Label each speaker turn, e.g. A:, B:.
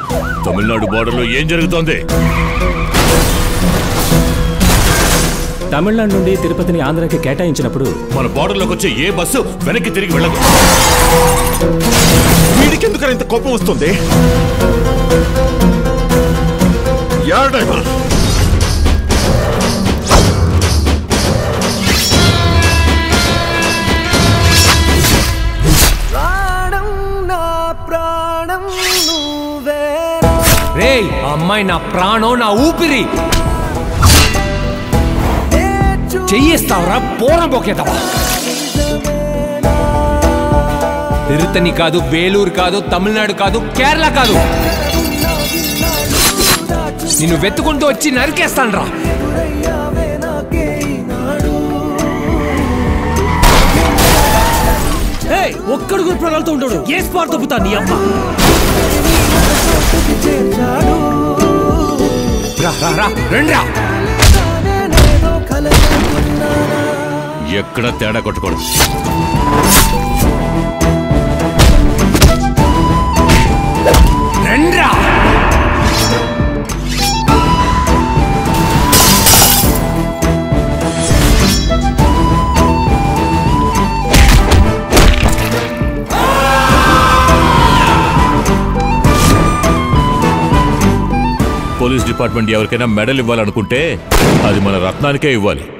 A: తమిళనాడు బార్డర్లో ఏం జరుగుతోంది
B: తమిళనాడు నుండి తిరుపతిని ఆంధ్రాకి కేటాయించినప్పుడు
A: మన బార్డర్లోకి వచ్చే ఏ బస్సు వెనక్కి తిరిగి వెళ్ళదు
C: వీడికి ఎందుకని ఇంత కోపం వస్తుంది యా డ్రైవర్
D: ప్రాణం నా ప్రాణం నువ్వే
E: రేయ్ ఆ అమ్మాయి నా ప్రాణం నా ఊపిరి చెయ్యిస్తావరా పోరం పోకేతావా తిరుతని కాదు వేలూరు కాదు తమిళనాడు కాదు కేరళ కాదు నిన్ను వెతుకుంటూ వచ్చి నరికేస్తాను రా
D: ఒక్కడు కూడా ప్రాణాలతో ఉంటాడు ఏ స్పాట్ తప్పుతా నీ అమ్మ
E: రా రా రా రండ్రా
A: ఎక్కడ తేడా కొట్టకూడదు
E: రండ్రా
A: పోలీస్ డిపార్ట్మెంట్ ఎవరికైనా మెడల్ ఇవ్వాలనుకుంటే అది మన రత్నానికే ఇవ్వాలి